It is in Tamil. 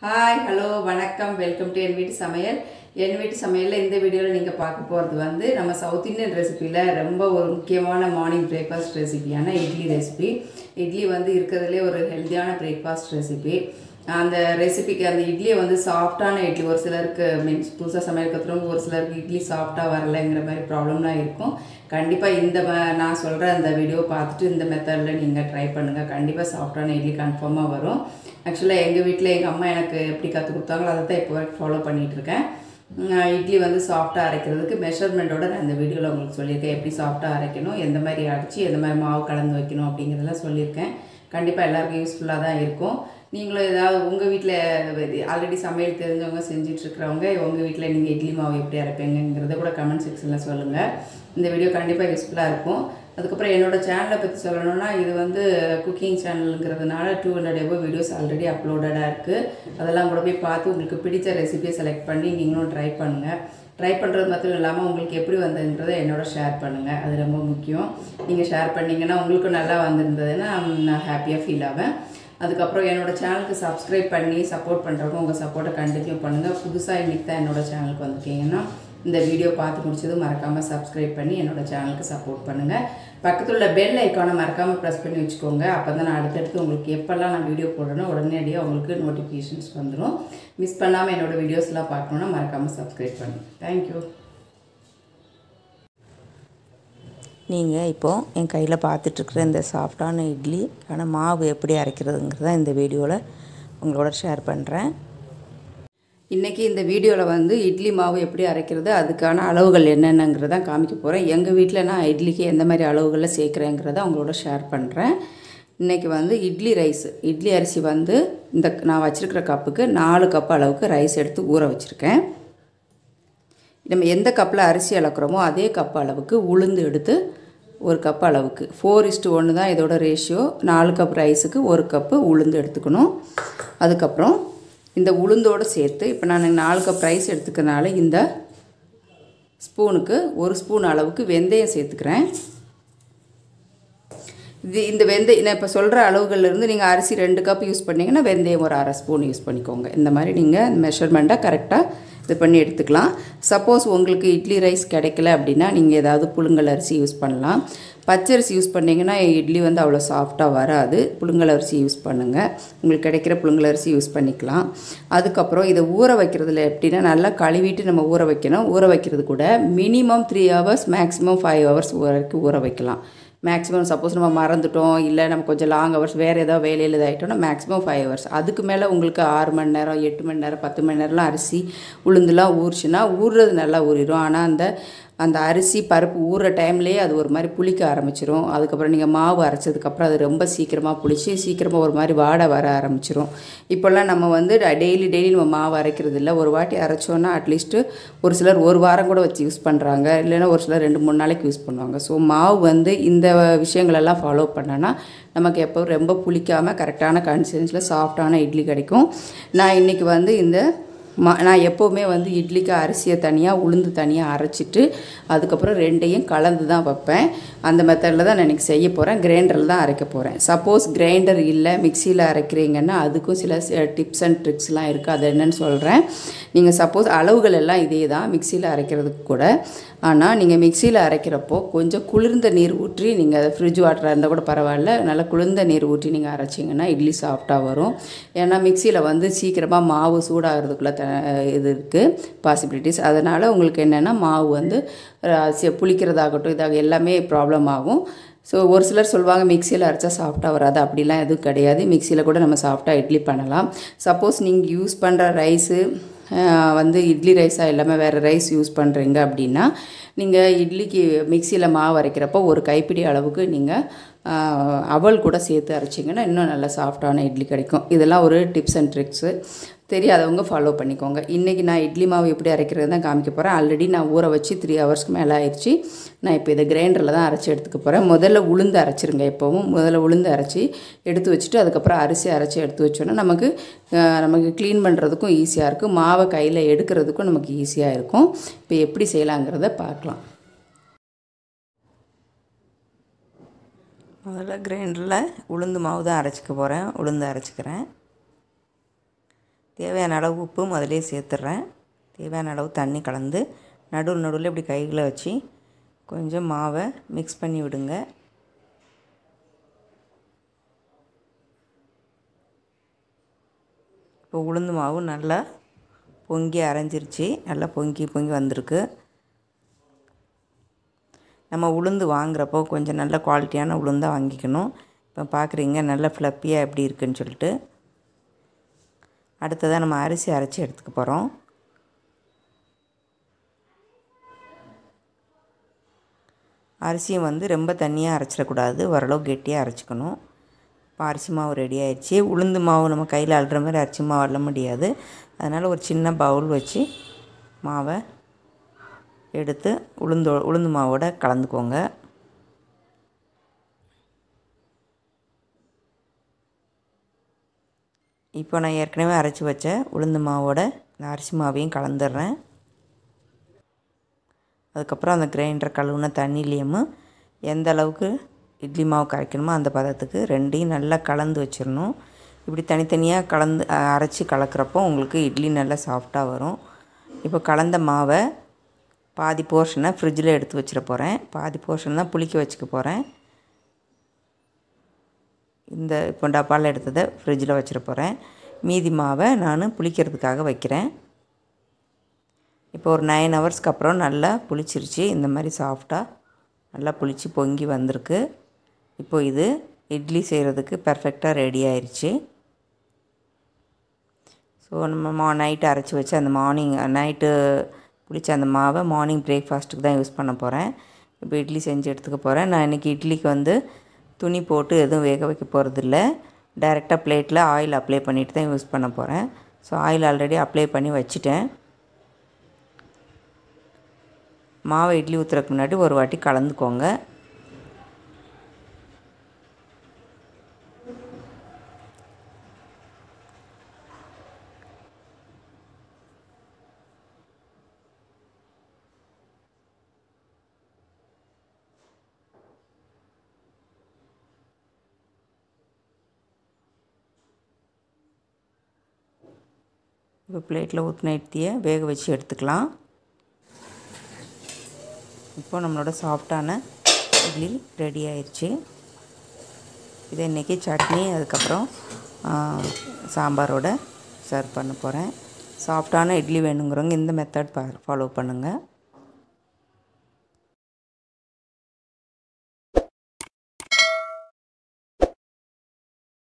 ஹாய் ஹலோ வணக்கம் வெல்கம் டு என் வீட்டு சமையல் என் வீட்டு சமையலில் இந்த வீடியோவில் நீங்கள் பார்க்க போகிறது வந்து நம்ம சவுத் இந்தியன் ரெசிப்பியில் ரொம்ப ஒரு முக்கியமான மார்னிங் பிரேக்ஃபாஸ்ட் ரெசிபியான இட்லி ரெசிபி இட்லி வந்து இருக்கிறதுலே ஒரு ஹெல்த்தியான பிரேக்ஃபாஸ்ட் ரெசிபி அந்த ரெசிபிக்கு அந்த இட்லியை வந்து சாஃப்டான இட்லி ஒரு சிலருக்கு மீன்ஸ் புதுசாக சமையல் கற்றுறவங்க ஒரு சிலருக்கு இட்லி சாஃப்டாக வரலைங்கிற மாதிரி ப்ராப்ளம்லாம் இருக்கும் கண்டிப்பாக இந்த ம- நான் சொல்கிற அந்த வீடியோ பார்த்துட்டு இந்த மெத்தடில் நீங்கள் ட்ரை பண்ணுங்கள் கண்டிப்பாக சாஃப்டான இட்லி கன்ஃபார்மாக வரும் ஆக்சுவலாக எங்கள் வீட்டில் எங்கள் அம்மா எனக்கு எப்படி கற்றுக் கொடுத்தாங்களோ அதை தான் இப்போ வரைக்கும் ஃபாலோ பண்ணிகிட்ருக்கேன் இட்லி வந்து சாஃப்டாக அரைக்கிறதுக்கு மெஷர்மெண்ட்டோட நான் இந்த வீடியோவில் உங்களுக்கு சொல்லியிருக்கேன் எப்படி சாஃப்டாக அரைக்கணும் எந்த மாதிரி அடித்து எந்த மாதிரி மாவு கலந்து வைக்கணும் அப்படிங்கிறதெல்லாம் சொல்லியிருக்கேன் கண்டிப்பாக எல்லாருக்கும் யூஸ்ஃபுல்லாக தான் இருக்கும் நீங்களும் ஏதாவது உங்கள் வீட்டில் ஆல்ரெடி சமையல் தெரிஞ்சவங்க செஞ்சுட்டு இருக்கிறவங்க உங்கள் வீட்டில் நீங்கள் இட்லி மாவு எப்படி அரைப்பீங்கிறத கூட கமெண்ட் செக்ஷனில் சொல்லுங்கள் இந்த வீடியோ கண்டிப்பாக யூஸ்ஃபுல்லாக இருக்கும் அதுக்கப்புறம் என்னோட சேனலை பற்றி சொல்லணும்னா இது வந்து குக்கிங் சேனலுங்கிறதுனால two hundred above videos already அப்லோடடாக இருக்குது அதெல்லாம் கூட போய் பார்த்து உங்களுக்கு பிடிச்ச ரெசிபியை செலக்ட் பண்ணி நீங்களும் ட்ரை பண்ணுங்கள் ட்ரை பண்ணுறது மட்டும் இல்லாமல் உங்களுக்கு எப்படி வந்ததுன்றதை என்னோட ஷேர் பண்ணுங்கள் அது ரொம்ப முக்கியம் நீங்கள் ஷேர் பண்ணிங்கன்னா உங்களுக்கும் நல்லா வந்திருந்ததுன்னா நான் ஹாப்பியாக ஃபீல் ஆவேன் அதுக்கப்புறம் என்னோட சேனலுக்கு சப்ஸ்கிரைப் பண்ணி சப்போர்ட் பண்ணுறவங்க உங்கள் சப்போர்ட்டை கண்டினியூ பண்ணுங்கள் புதுசாக இன்றைக்கி தான் என்னோட சேனலுக்கு வந்திருக்கீங்கன்னா இந்த வீடியோ பார்த்து முடிச்சதும் மறக்காமல் சப்ஸ்கிரைப் பண்ணி என்னோட சேனலுக்கு சப்போர்ட் பண்ணுங்கள் பக்கத்தில் உள்ள பெல் ஐக்கானை மறக்காமல் ப்ரெஸ் பண்ணி வச்சுக்கோங்க அப்போ தான் நான் அடுத்தடுத்து உங்களுக்கு எப்போல்லாம் நான் வீடியோ போடுறேனோ உடனடியாக உங்களுக்கு நோட்டிஃபிகேஷன்ஸ் வந்துடும் மிஸ் பண்ணாமல் என்னோட வீடியோஸ்லாம் பார்க்கணுன்னா மறக்காமல் சப்ஸ்கிரைப் பண்ணுங்கள் தேங்க்யூ நீங்கள் இப்போது என் கையில் பார்த்துட்ருக்குற இந்த சாஃப்டான இட்லிக்கான மாவு எப்படி அரைக்கிறதுங்கிறத இந்த வீடியோவில் உங்களோட ஷேர் பண்ணுறேன் இன்றைக்கி இந்த வீடியோவில் வந்து இட்லி மாவு எப்படி அரைக்கிறது அதுக்கான அளவுகள் என்னென்னங்கிறத காமிக்க போகிறேன் எங்கள் வீட்டில் நான் இட்லிக்கு எந்த மாதிரி அளவுகளில் சேர்க்குறேங்கிறத உங்களோட ஷேர் பண்ணுறேன் இன்றைக்கி வந்து இட்லி ரைஸ் இட்லி அரிசி வந்து இந்த நான் வச்சுருக்கிற கப்புக்கு நாலு கப் அளவுக்கு ரைஸ் எடுத்து ஊற வச்சுருக்கேன் நம்ம எந்த கப்பில் அரிசி அளக்குறோமோ அதே கப் அளவுக்கு உளுந்து எடுத்து ஒரு கப் அளவுக்கு ஃபோர் இஸ்டு ஒன்று தான் இதோட ரேஷியோ நாலு கப் ரைஸுக்கு ஒரு கப்பு உளுந்து எடுத்துக்கணும் அதுக்கப்புறம் இந்த உளுந்தோடு சேர்த்து இப்போ நான் நாலு கப் ரைஸ் எடுத்துக்கிறனால இந்த ஸ்பூனுக்கு ஒரு ஸ்பூன் அளவுக்கு வெந்தயம் சேர்த்துக்கிறேன் இது இந்த வெந்தயம் நான் இப்போ சொல்கிற அளவுகள்லேருந்து நீங்கள் அரிசி ரெண்டு கப் யூஸ் பண்ணீங்கன்னா வெந்தயம் ஒரு அரை ஸ்பூன் யூஸ் பண்ணிக்கோங்க இந்த மாதிரி நீங்கள் மெஷர்மெண்ட்டாக கரெக்டாக இது பண்ணி எடுத்துக்கலாம் சப்போஸ் உங்களுக்கு இட்லி ரைஸ் கிடைக்கல அப்படின்னா நீங்கள் ஏதாவது புழுங்கல் அரிசி யூஸ் பண்ணலாம் பச்சரிசி யூஸ் பண்ணிங்கன்னா இட்லி வந்து அவ்வளோ சாஃப்டாக வராது புழுங்கல் அரிசி யூஸ் பண்ணுங்கள் உங்களுக்கு கிடைக்கிற புழுங்கல் அரிசி யூஸ் பண்ணிக்கலாம் அதுக்கப்புறம் இதை ஊற வைக்கிறதுல எப்படின்னா நல்லா கழுவிட்டு நம்ம ஊற வைக்கணும் ஊற வைக்கிறது கூட minimum three hours maximum five hours வரைக்கும் ஊற வைக்கலாம் மேக்ஸிமம் சப்போஸ் நம்ம மறந்துட்டோம் இல்லை நம்ம கொஞ்சம் லாங் ஹவர்ஸ் வேறு ஏதாவது வேலையில் இதாகிட்டோம்னா மேக்ஸிமம் ஃபைவ் ஹவர்ஸ் அதுக்கு மேலே உங்களுக்கு ஆறு மணி நேரம் எட்டு மணி நேரம் பத்து மணி நேரம்லாம் அரிசி உளுந்துலாம் ஊறுச்சுன்னா ஊறுறது நல்லா ஊறிடும் ஆனால் அந்த அந்த அரிசி பருப்பு ஊறுற டைம்லேயே அது ஒரு மாதிரி புளிக்க ஆரம்பிச்சிரும் அதுக்கப்புறம் நீங்கள் மாவு அரைச்சதுக்கப்புறம் அது ரொம்ப சீக்கிரமாக புளிச்சு சீக்கிரமாக ஒரு மாதிரி வாடை வர ஆரம்பிச்சிரும் இப்போல்லாம் நம்ம வந்து டெய்லி டெய்லி நம்ம மாவு அரைக்கிறது இல்லை ஒரு வாட்டி அரைச்சோன்னா அட்லீஸ்ட்டு ஒரு சிலர் ஒரு வாரம் கூட வச்சு யூஸ் பண்ணுறாங்க இல்லைன்னா ஒரு சிலர் ரெண்டு மூணு நாளைக்கு யூஸ் பண்ணுவாங்க ஸோ மாவு வந்து இந்த விஷயங்களெல்லாம் ஃபாலோ பண்ணோன்னா நமக்கு எப்போ ரொம்ப புளிக்காமல் கரெக்டான கன்சிஸ்டன்ஸில் சாஃப்டான இட்லி கிடைக்கும் நான் இன்றைக்கி வந்து இந்த மா நான் எப்போவுமே வந்து இட்லிக்கு அரிசியை தனியாக உளுந்து தனியாக அரைச்சிட்டு அதுக்கப்புறம் ரெண்டையும் கலந்து தான் வைப்பேன் அந்த மெத்தடில் தான் நான் இன்றைக்கி செய்ய போகிறேன் கிரைண்டரில் தான் அரைக்க போகிறேன் சப்போஸ் கிரைண்டர் இல்லை மிக்சியில் அரைக்கிறீங்கன்னா அதுக்கும் சில டிப்ஸ் அண்ட் ட்ரிக்ஸ்லாம் இருக்குது அது என்னன்னு சொல்கிறேன் நீங்கள் சப்போஸ் அளவுகள் எல்லாம் இதே தான் மிக்சியில் அரைக்கிறதுக்கு கூட ஆனால் நீங்கள் மிக்சியில் அரைக்கிறப்போ கொஞ்சம் குளிர்ந்த நீர் ஊற்றி நீங்கள் ஃப்ரிட்ஜ் வாட்டராக இருந்தால் கூட பரவாயில்ல நல்லா குளிர்ந்த நீர் ஊற்றி நீங்கள் அரைச்சிங்கன்னா இட்லி சாஃப்டாக வரும் ஏன்னா மிக்சியில் வந்து சீக்கிரமாக மாவு சூடாகிறதுக்குள்ள த இது இருக்குது பாசிபிலிட்டிஸ் அதனால் உங்களுக்கு என்னென்னா மாவு வந்து அஹ், சி- புளிக்கிறதாகட்டும் இதாக எல்லாமே ப்ராப்ளம் ஆகும் ஸோ ஒரு சிலர் சொல்லுவாங்க மிக்சியில் அரைச்சா சாஃப்டாக வராது அப்படிலாம் எதுவும் கிடையாது மிக்சியில் கூட நம்ம சாஃப்டாக இட்லி பண்ணலாம் சப்போஸ் நீங்கள் யூஸ் பண்ணுற ரைஸு வந்து இட்லி ரைஸாக இல்லாமல் வேறு ரைஸ் யூஸ் பண்ணுறீங்க அப்படின்னா நீங்கள் இட்லிக்கு மிக்சியில் மாவு அரைக்கிறப்போ ஒரு கைப்பிடி அளவுக்கு நீங்கள் அவல் கூட சேர்த்து அரைச்சிங்கன்னா இன்னும் நல்லா சாஃப்டான இட்லி கிடைக்கும் இதெல்லாம் ஒரு டிப்ஸ் அண்ட் ட்ரிக்ஸு தெரியாதவங்க ஃபாலோ பண்ணிக்கோங்க இன்றைக்கி நான் இட்லி மாவு எப்படி அரைக்கிறது தான் காமிக்க போகிறேன் ஆல்ரெடி நான் ஊற வச்சு த்ரீ ஹவர்ஸ்க்கு மேலே ஆயிடுச்சு நான் இப்போ இதை கிரைண்டரில் தான் அரைச்சி எடுத்துக்க போகிறேன் முதல்ல உளுந்து அரைச்சிருங்க எப்போவும் முதல்ல உளுந்து அரைச்சி எடுத்து வச்சுட்டு அதுக்கப்புறம் அரிசி அரைச்சி எடுத்து வச்சோன்னா நமக்கு அஹ், நமக்கு க்ளீன் பண்ணுறதுக்கும் ஈஸியாக இருக்கும் மாவை கையில் எடுக்கிறதுக்கும் நமக்கு ஈஸியாக இருக்கும் இப்போ எப்படி செய்யலாங்கிறத பார்க்கலாம் முதல்ல கிரைண்டரில் உளுந்து மாவு தான் அரைச்சிக்க போகிறேன் உளுந்து அரைச்சிக்கிறேன் தேவையான அளவு உப்பு முதலே சேர்த்துட்றேன் தேவையான அளவு தண்ணி கலந்து நடுவில் நடுவில் இப்படி கைகளை வச்சு கொஞ்சம் மாவை மிக்ஸ் பண்ணி விடுங்க இப்போ உளுந்து மாவு நல்லா பொங்கி அரைஞ்சிருச்சு நல்லா பொங்கி பொங்கி வந்திருக்கு நம்ம உளுந்து வாங்குறப்போ கொஞ்சம் நல்ல குவாலிட்டியான உளுந்தாக வாங்கிக்கணும் இப்போ பார்க்குறீங்க நல்ல ஃப்ளப்பியாக எப்படி இருக்குன்னு சொல்லிட்டு அடுத்ததாக நம்ம அரிசி அரைச்சி எடுத்துக்க போகிறோம் அரிசியும் வந்து ரொம்ப தண்ணியாக அரைச்சிடக்கூடாது ஓரளவு கெட்டியாக அரைச்சிக்கணும் இப்போ அரிசி மாவு ரெடி ஆயிடுச்சு உளுந்து மாவு நம்ம கையில் அள்ளுற மாதிரி அரிசி மாவு அள்ள முடியாது அதனால் ஒரு சின்ன பவுல் வச்சு மாவை எடுத்து உளுந்து உளுந்து மாவோட கலந்துக்கோங்க இப்போ நான் ஏற்கனவே அரைச்சி வச்ச உளுந்து மாவோட இந்த அரிசி மாவையும் கலந்துடுறேன் அதுக்கப்புறம் அந்த கிரைண்டர் கழுவுன தண்ணிலேயும் எந்த அளவுக்கு இட்லி மாவு கரைக்கணுமோ அந்த பதத்துக்கு ரெண்டையும் நல்லா கலந்து வச்சிடணும் இப்படி தனித்தனியாக கலந்து அரைச்சி கலக்கிறப்போ உங்களுக்கு இட்லி நல்லா சாஃப்டாக வரும் இப்போ கலந்த மாவை பாதி போர்ஷனை ஃப்ரிட்ஜில் எடுத்து வச்சிட போகிறேன் பாதி போர்ஷன் தான் புளிக்க வச்சுக்க போகிறேன் இந்த இப்போ டப்பாவில் எடுத்ததை ஃப்ரிட்ஜில் வச்சிட போகிறேன் மீதி மாவை நான் புளிக்கிறதுக்காக வைக்கிறேன் இப்போ ஒரு நைன் ஹவர்ஸ்க்கு அப்புறம் நல்லா புளிச்சிருச்சு இந்த மாதிரி சாஃப்டாக நல்லா புளிச்சு பொங்கி வந்திருக்கு இப்போ இது இட்லி செய்கிறதுக்கு பர்ஃபெக்டாக ரெடி ஆயிடுச்சு ஸோ நம்ம மா நைட்டு அரைச்சி வச்சு அந்த மார்னிங் நைட்டு புளிச்ச அந்த மாவை மார்னிங் பிரேக்ஃபாஸ்ட்டுக்கு தான் யூஸ் பண்ண போகிறேன் இப்போ இட்லி செஞ்சு எடுத்துக்க போகிறேன் நான் இன்றைக்கி இட்லிக்கு வந்து துணி போட்டு எதுவும் வேக வைக்க போகிறதில்ல டைரெக்டாக பிளேட்டில் ஆயில் அப்ளை பண்ணிட்டு தான் யூஸ் பண்ண போகிறேன் ஸோ ஆயில் ஆல்ரெடி அப்ளை பண்ணி வச்சுட்டேன் மாவை இட்லி ஊற்றுறதுக்கு முன்னாடி ஒரு வாட்டி கலந்துக்கோங்க இப்போ பிளேட்டில் ஊற்றின இட்லியை வேக வச்சு எடுத்துக்கலாம் இப்போ நம்மளோட சாஃப்டான இட்லி ரெடி ஆயிடுச்சு இதை இன்றைக்கி சட்னி அதுக்கப்புறம் சாம்பாரோட சர்வ் பண்ண போகிறேன் சாஃப்டான இட்லி வேணுங்கிறவங்க இந்த மெத்தட் ஃபாலோ பண்ணுங்கள்